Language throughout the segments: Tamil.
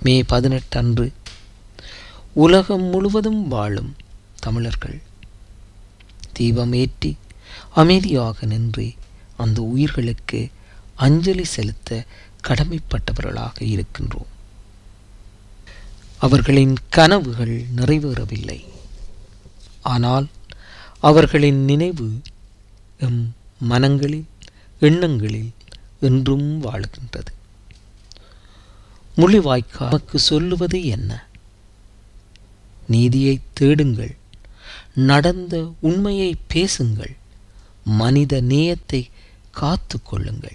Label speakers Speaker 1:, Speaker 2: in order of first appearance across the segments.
Speaker 1: மே பதினெட்டு அன்று உலகம் முழுவதும் வாழும் தமிழர்கள் தீபம் ஏற்றி அமைதியாக நின்று அந்த உயிர்களுக்கு அஞ்சலி செலுத்த கடமைப்பட்டவர்களாக இருக்கின்றோம் அவர்களின் கனவுகள் நிறைவேறவில்லை ஆனால் அவர்களின் நினைவு எம் மனங்களில் எண்ணங்களில் என்றும் வாழுகின்றது முள்ளிவாய்க்கா நமக்கு சொல்லுவது என்ன நீதியை தேடுங்கள் நடந்த உண்மையை பேசுங்கள் மனித நேயத்தை காத்து கொள்ளுங்கள்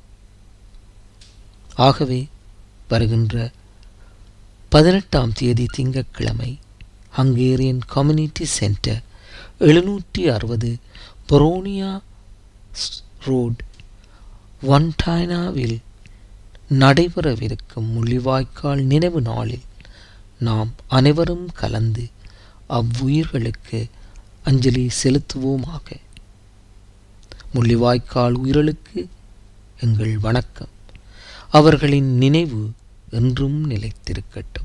Speaker 1: ஆகவே வருகின்ற பதினெட்டாம் தேதி திங்கட்கிழமை ஹங்கேரியன் கம்யூனிட்டி சென்டர் எழுநூற்றி அறுபது பொரோனியா ரோட் ஒன்டைனாவில் நடைபெறவிருக்கும் முள்ளிவாய்க்கால் நினைவு நாளில் நாம் அனைவரும் கலந்து அவ்வுயிர்களுக்கு அஞ்சலி செலுத்துவோமாக முள்ளிவாய்க்கால் உயிர்களுக்கு எங்கள் வணக்கம் அவர்களின் நினைவு என்றும் நிலைத்திருக்கட்டும்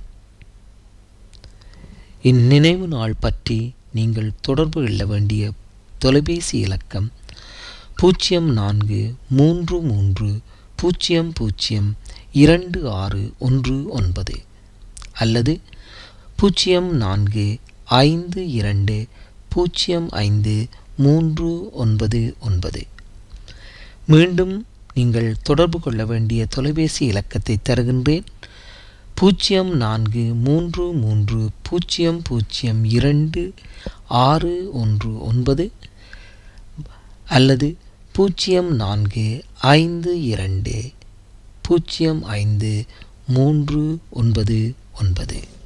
Speaker 1: இந்நினைவு நாள் பற்றி நீங்கள் தொடர்பு கொள்ள வேண்டிய தொலைபேசி இலக்கம் பூஜ்ஜியம் நான்கு மூன்று மூன்று பூஜ்ஜியம் பூஜ்ஜியம் இரண்டு ஆறு ஒன்று ஒன்பது அல்லது பூஜ்ஜியம் நான்கு ஐந்து இரண்டு பூஜ்ஜியம் ஐந்து மூன்று ஒன்பது ஒன்பது மீண்டும் நீங்கள் தொடர்பு கொள்ள வேண்டிய தொலைபேசி இலக்கத்தை தருகின்றேன் பூஜ்ஜியம் நான்கு மூன்று மூன்று பூஜ்ஜியம் பூஜ்ஜியம் இரண்டு ஆறு ஒன்று ஒன்பது அல்லது பூஜ்ஜியம் நான்கு ஐந்து இரண்டு பூஜ்ஜியம் ஐந்து மூன்று ஒன்பது ஒன்பது